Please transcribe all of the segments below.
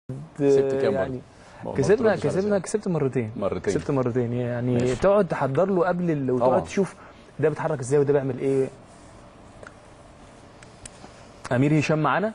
كسبت كام يعني برضه؟ كسبنا ما تردش على كسبنا سؤال. كسبت مرتين مرتين. كسبت مرتين يعني ماشي. تقعد تحضر له قبل ال... طبعاً. وتقعد تشوف ده بيتحرك ازاي وده بيعمل ايه امير هشام معانا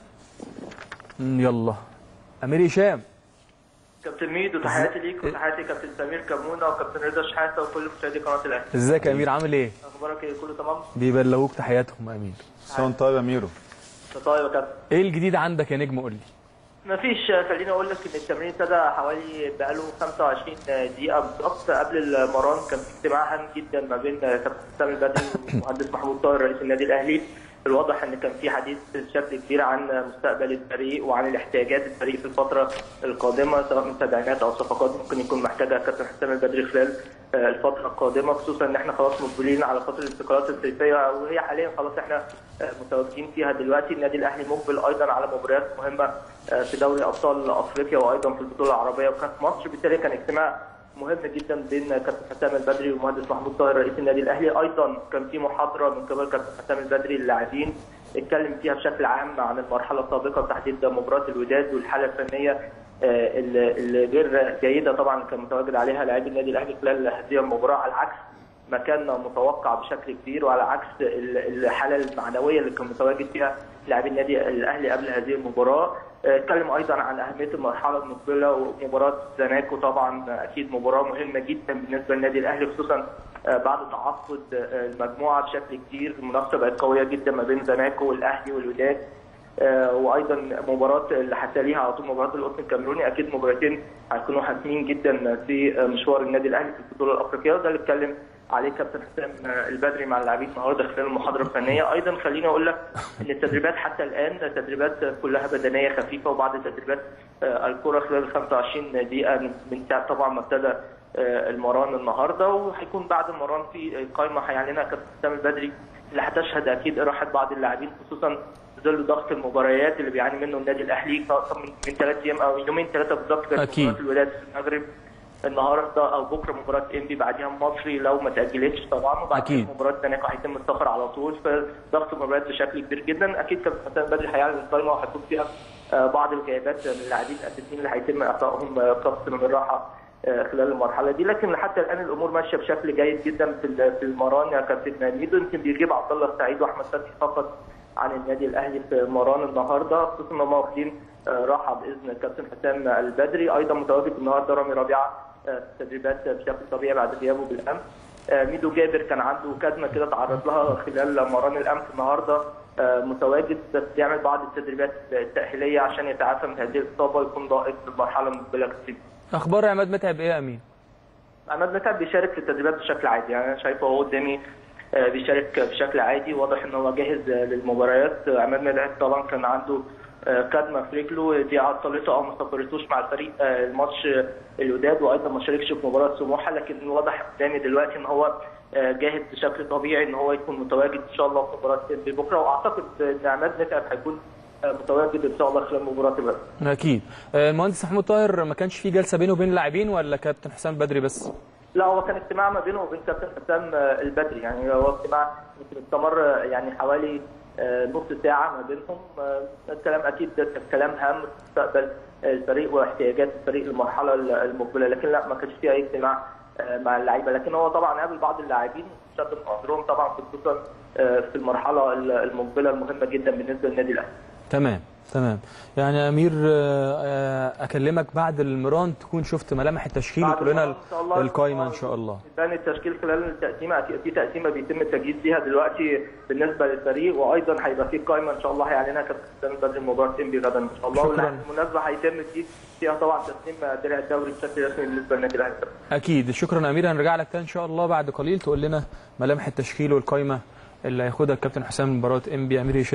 مم، يلا امير هشام كابتن ميدو تحياتي ليك وتحياتي كابتن سمير كمونه وكابتن رضا شحاته وكل مشاهدي قناه الاهلي ازيك يا امير عامل ايه اخبارك ايه كله تمام بيبلغوك تحياتهم يا امير سون طيب يا ميرو طيب يا كابتن ايه الجديد عندك يا نجم قول لي مفيش خليني اقول لك ان التمرين ابتدى حوالي بقاله 25 دقيقه بالظبط قبل المران كان في اجتماع هام جدا ما بين كابتن حسام البدري والمهندس محمود طاهر رئيس النادي الاهلي الواضح ان كان في حديث بشكل كبير عن مستقبل الفريق وعن الاحتياجات الفريق في الفتره القادمه سواء من تدعيمات او صفقات ممكن يكون محتاجها كابتن حسام البدري خلال آه، الفتره القادمه خصوصا ان احنا خلاص مقبلين على فتره الانتقالات الصيفيه وهي حاليا خلاص احنا آه، متواجدين فيها دلوقتي النادي الاهلي مقبل ايضا على مباريات مهمه آه، في دوري ابطال افريقيا وايضا في البطوله العربيه وكاس مصر بالتالي كان اجتماع مهم جدا بين كابتن حسام البدري والمهندس محمود طاهر رئيس النادي الاهلي ايضا كان في محاضره من قبل كابتن حسام البدري للاعبين اتكلم فيها بشكل عام عن المرحله السابقه تحديد مباراه الوداد والحاله الفنيه آه، ال- الغير جيده طبعا كان متواجد عليها لاعبي النادي الاهلي خلال هذه المباراه على العكس ما كان متوقع بشكل كبير وعلى عكس ال- الحاله المعنويه اللي كان متواجد فيها لاعبي النادي الاهلي قبل هذه المباراه آه، اتكلم ايضا عن اهميه المرحله المقبله ومباراه زناكو طبعا اكيد مباراه مهمه جدا بالنسبه للنادي الاهلي خصوصا آه، بعد تعاقد آه، المجموعه بشكل كبير المنافسه بقت قويه جدا ما بين زناكو والاهلي والوداد آه، وايضا مباراه اللي هتليها على طول مباراه القطن الكاميروني اكيد مباراتين هيكونوا حاسمين جدا في آه، مشوار النادي الاهلي في البطوله الافريقيه وده اللي اتكلم عليه كابتن حسام آه، البدري مع اللاعبين النهارده خلال المحاضره الفنيه ايضا خليني اقول لك ان التدريبات حتى الان تدريبات كلها بدنيه خفيفه وبعض تدريبات آه، الكره خلال 25 دقيقه من من ساعه طبعا ما ابتدى آه، المران النهارده وهيكون بعد المران في قائمه هيعلنها كابتن حسام البدري اللي هتشهد اكيد راحه بعض اللاعبين خصوصا في ظل ضغط المباريات اللي بيعاني منه النادي الاهلي سواء من من ثلاث ايام او يومين ثلاثه بالظبط كانت أكيد. مباراه الوداد في المغرب النهارده او بكره مباراه انبي بعديها مصري لو ما تاجلتش طبعا وبعد أكيد. كده مباراه زناكو هيتم السفر على طول فضغط المباريات بشكل كبير جدا اكيد كابتن حسام بدري هيعلن القائمه وهيكون فيها آه، بعض الغيابات من اللاعبين الاساسيين اللي هيتم اعطائهم آه، قسط من الراحه آه، خلال المرحله دي لكن حتى الان الامور ماشيه بشكل جيد جدا في ال- في المران يا كابتن ميدو يمكن بيجيب عبد الله السعيد واحمد فتحي فقط عن النادي الاهلي في مران النهارده خصوصا ان هم واخدين آه، راحه باذن الكابتن حسام البدري ايضا متواجد النهارده رامي ربيعه آه، في التدريبات بشكل طبيعي بعد غيابه بالامس آه، ميدو جابر كان عنده كدمه كده تعرض لها خلال مران الامس النهارده آه، متواجد بس يعمل بعض التدريبات التاهيليه عشان يتعافى من هذه الاصابه ويكون ضائق في المرحله المقبله كتير. اخبار عماد متعب ايه يا امير عماد متعب بيشارك في التدريبات بشكل عادي يعني انا شايفه هو قدامي آه، بيشارك بشكل عادي واضح ان هو جاهز آه، للمباريات آه، عماد متعب طبعا كان عنده آه، كدمه في رجله دي عطلته او ما سافرتوش مع الفريق آه، الماتش آه، الوداد وايضا ما شاركش في مباراه سموحه لكن واضح قدامي دلوقتي ان هو آه، جاهز بشكل طبيعي ان هو يكون متواجد ان شاء الله في مباراه إنبي بكره واعتقد ان عماد متعب هيكون آه، متواجد ان شاء الله خلال مباراه الغد. اكيد آه، المهندس محمود طاهر ما كانش في جلسه بينه وبين اللاعبين ولا كابتن حسام بدري بس لا هو كان اجتماع ما بينه وبين كابتن حسام آه، البدري يعني هو اجتماع يمكن استمر آه، يعني حوالي آه، نص ساعة ما بينهم آه، الكلام أكيد ده كان كلام هام في مستقبل الفريق واحتياجات الفريق المرحلة المقبلة لكن لا ما كانش في أي اجتماع آه، مع اللعيبة لكن هو طبعا قابل بعض اللاعبين شد من قدرهم طبعا خصوصا آه، في المرحلة المقبلة المهمة جدا بالنسبة للنادي الأهلي تمام تمام يعني يا امير آه، آه، اكلمك بعد المران تكون شفت ملامح التشكيل بعد وتقول لنا المران إن شاء الله القايمه ان شاء الله يبان التشكيل خلال التقسيمه أكيد في تقسيمه بيتم التجهيز ليها دلوقتي بالنسبه للفريق وايضا هيبقى في قائمه ان شاء الله هيعلنها كابتن حسام بدري مباراه انبي غدا ان شاء الله شكراً. بالمناسبه هيتم في فيها طبعا تسليم درع الدوري بشكل رسمي بالنسبه للنادي الاهلي اكيد شكرا يا امير هنرجع لك تاني ان شاء الله بعد قليل تقول لنا ملامح التشكيل والقايمه اللي هياخدها الكابتن حسام مباراه ام بي امير هشام